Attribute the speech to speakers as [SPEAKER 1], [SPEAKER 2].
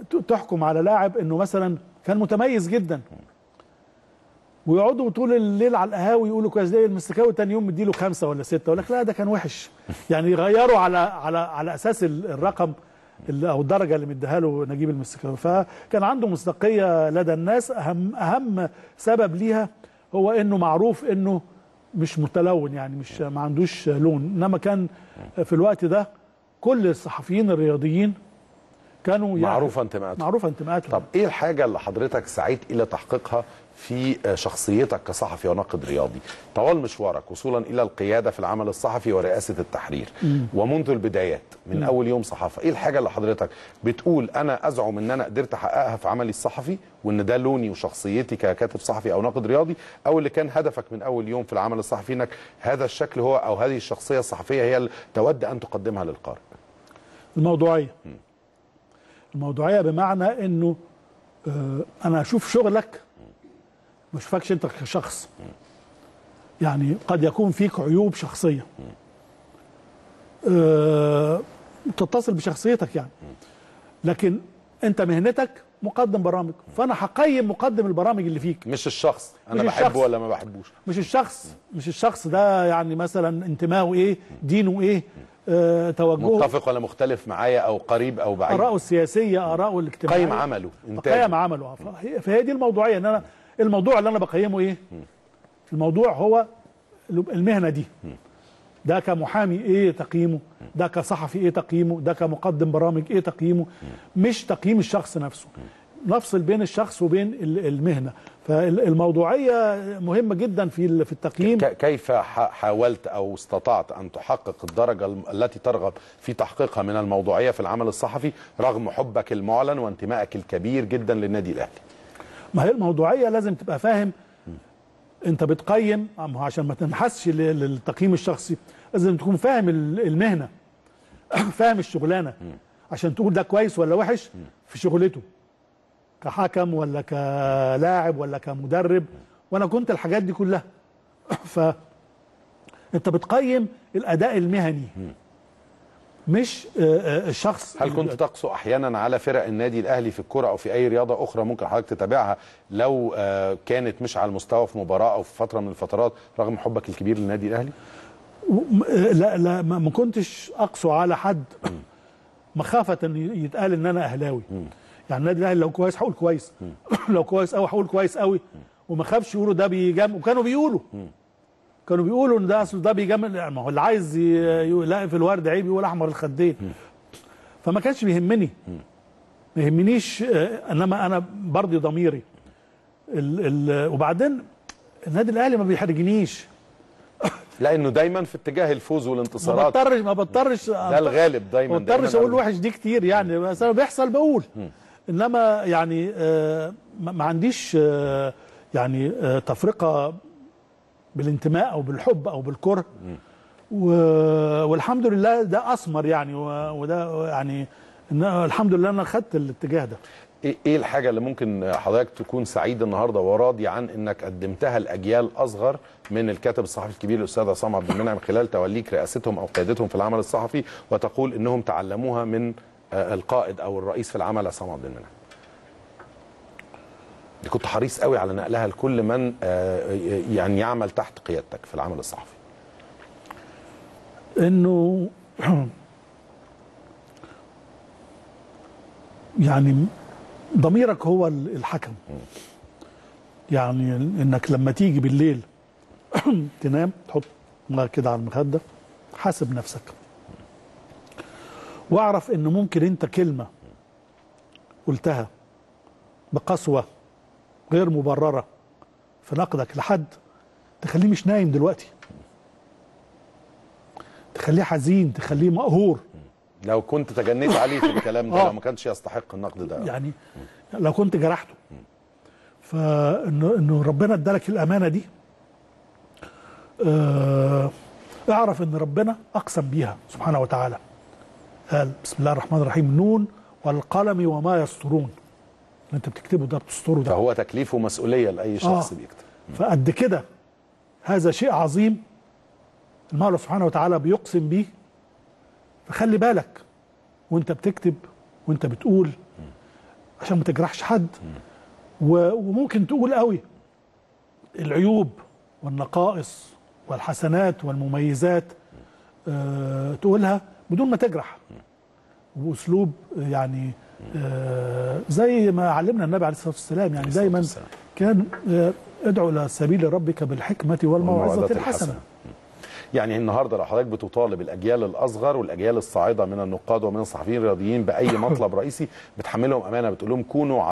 [SPEAKER 1] ت- تحكم على لاعب انه مثلا كان متميز جدا ويقعدوا طول الليل على القهاوي يقولوا كويس ده المستكاوي تاني يوم مديله خمسه ولا سته يقول لك لا ده كان وحش يعني يغيروا على على على اساس ال- الرقم اللي او الدرجه اللي مديها له نجيب المستكاوي فكان عنده مصداقيه لدى الناس اهم اهم سبب ليها هو انه معروف انه مش متلون يعني مش ما عندوش لون انما كان في الوقت ده كل الصحفيين الرياضيين كانوا يعني
[SPEAKER 2] معروفه انتماءاتهم
[SPEAKER 1] معروفه انتماءاتهم
[SPEAKER 2] طب ايه الحاجه اللي حضرتك سعيت الى تحقيقها في شخصيتك كصحفي وناقد رياضي طوال مشوارك وصولا الى القياده في العمل الصحفي ورئاسه التحرير ومنذ البدايات من اول يوم صحافه ايه الحاجه اللي حضرتك بتقول انا ازعم ان انا قدرت احققها في عملي الصحفي وان ده لوني وشخصيتي ككاتب صحفي او ناقد رياضي او اللي كان هدفك من اول يوم في العمل الصحفي انك هذا الشكل هو او هذه الشخصيه الصحفيه هي اللي تود ان تقدمها للقارئ
[SPEAKER 1] الموضوعيه الموضوعيه بمعنى انه آه، انا اشوف شغلك ما اشوفكش انت كشخص يعني قد يكون فيك عيوب شخصيه آه، تتصل بشخصيتك يعني لكن انت مهنتك مقدم برامج فانا هقيم مقدم البرامج اللي فيك
[SPEAKER 2] مش الشخص انا
[SPEAKER 1] مش
[SPEAKER 2] بحبه
[SPEAKER 1] الشخص.
[SPEAKER 2] ولا ما بحبوش
[SPEAKER 1] مش الشخص مش الشخص ده يعني مثلا انتمائه ايه دينه ايه آه، توجهه
[SPEAKER 2] متفق ولا مختلف معايا او قريب او بعيد
[SPEAKER 1] آراءه السياسية آراءه الاجتماعية
[SPEAKER 2] قيم عمله انتاجه
[SPEAKER 1] قيم عمله آه. فهي- فهي دي الموضوعية ان انا الموضوع اللي انا بقيمه ايه الموضوع هو المهنة دي ده كمحامي ايه تقييمه ده كصحفي ايه تقييمه ده كمقدم برامج ايه تقييمه مش تقييم الشخص نفسه نفصل بين الشخص وبين ال- المهنة فالموضوعية مهمة جدا في ال- في التقييم
[SPEAKER 2] ك- كيف ح- حاولت او استطعت ان تحقق الدرجه الم- التي ترغب في تحقيقها من الموضوعيه في العمل الصحفي رغم حبك المعلن وانتمائك الكبير جدا للنادي الاهلي
[SPEAKER 1] ما هي الموضوعيه لازم تبقى فاهم انت بتقيم ما هو عشان ما تنحسش لل- للتقييم الشخصي لازم تكون فاهم ال- المهنه فاهم الشغلانه عشان تقول ده كويس ولا وحش في شغلته كحكم ولا كلاعب ولا كمدرب وانا كنت الحاجات دي كلها ف انت بتقيم الاداء المهني مش آه، آه، الشخص
[SPEAKER 2] هل كنت تقسو احيانا على فرق النادي الاهلي في الكره او في اي رياضه اخرى ممكن حضرتك تتابعها لو آه، كانت مش على المستوى في مباراه او في فتره من الفترات رغم حبك الكبير للنادي الاهلي
[SPEAKER 1] م- لا لا ما ما كنتش اقسو على حد مخافه ان يتقال ان انا اهلاوي يعني النادي الاهلي لو كويس هقول كويس لو كويس قوي هقول كويس قوي وما خافش يقولوا ده بيجامل وكانوا بيقولوا كانوا بيقولوا ان ده اصل ده بيجامل يعني ما هو اللي عايز ي- يلاقي في الورد عيب يقول احمر الخدين فما كانش بيهمني ما يهمنيش آه، انما انا برضي ضميري ال ال وبعدين النادي الاهلي ما بيحرجنيش
[SPEAKER 2] لانه دايما في اتجاه الفوز
[SPEAKER 1] ما
[SPEAKER 2] والانتصارات
[SPEAKER 1] بضطرش ما بضطرش
[SPEAKER 2] ده الغالب دايما
[SPEAKER 1] ما بضطرش
[SPEAKER 2] دايماً
[SPEAKER 1] اقول وحش دي كتير يعني بس انا بيحصل بقول انما يعني آه ما ما عنديش آه يعني آه تفرقه بالانتماء او بالحب او بالكره و- والحمد لله ده اثمر يعني و- وده يعني إن الحمد لله انا خدت الاتجاه ده
[SPEAKER 2] ايه إيه الحاجه اللي ممكن حضرتك تكون سعيد النهارده وراضي عن انك قدمتها لاجيال اصغر من الكاتب الصحفي الكبير الاستاذ عصام عبد المنعم خلال توليك رئاستهم او قيادتهم في العمل الصحفي وتقول انهم تعلموها من آه، القائد او الرئيس في العمل عصام عبد المنعم دي كنت حريص قوي على نقلها لكل من آه، يعني يعمل تحت قيادتك في العمل الصحفي
[SPEAKER 1] انه يعني ضميرك هو ال- الحكم يعني انك لما تيجي بالليل تنام تحط دماغك كده على المخده حاسب نفسك واعرف ان ممكن انت كلمه قلتها بقسوه غير مبرره في نقدك لحد تخليه مش نايم دلوقتي تخليه حزين تخليه مقهور
[SPEAKER 2] لو كنت تجنيت عليه في الكلام ده
[SPEAKER 1] آه.
[SPEAKER 2] لو ما كانش يستحق النقد ده
[SPEAKER 1] يعني لو كنت جرحته فانه انه ربنا ادالك الامانه دي آه اعرف ان ربنا اقسم بيها سبحانه وتعالى قال بسم الله الرحمن الرحيم نون والقلم وما يسطرون اللي انت بتكتبه ده بتسطره ده
[SPEAKER 2] فهو تكليف ومسؤوليه لاي شخص
[SPEAKER 1] آه.
[SPEAKER 2] بيكتب
[SPEAKER 1] فقد كده هذا شيء عظيم المولى سبحانه وتعالى بيقسم بيه فخلي بالك وانت بتكتب وانت بتقول عشان ما تجرحش حد و- وممكن تقول قوي العيوب والنقائص والحسنات والمميزات آه، تقولها بدون ما تجرح واسلوب يعني آه، زي ما علمنا النبي عليه الصلاه والسلام يعني دايما
[SPEAKER 2] والسلام.
[SPEAKER 1] كان آه، ادعو الى سبيل ربك بالحكمه والموعظه الحسنه
[SPEAKER 2] يعني النهارده لو حضرتك بتطالب الاجيال الاصغر والاجيال الصاعده من النقاد ومن الصحفيين الرياضيين باي مطلب رئيسي بتحملهم امانه بتقول لهم كونوا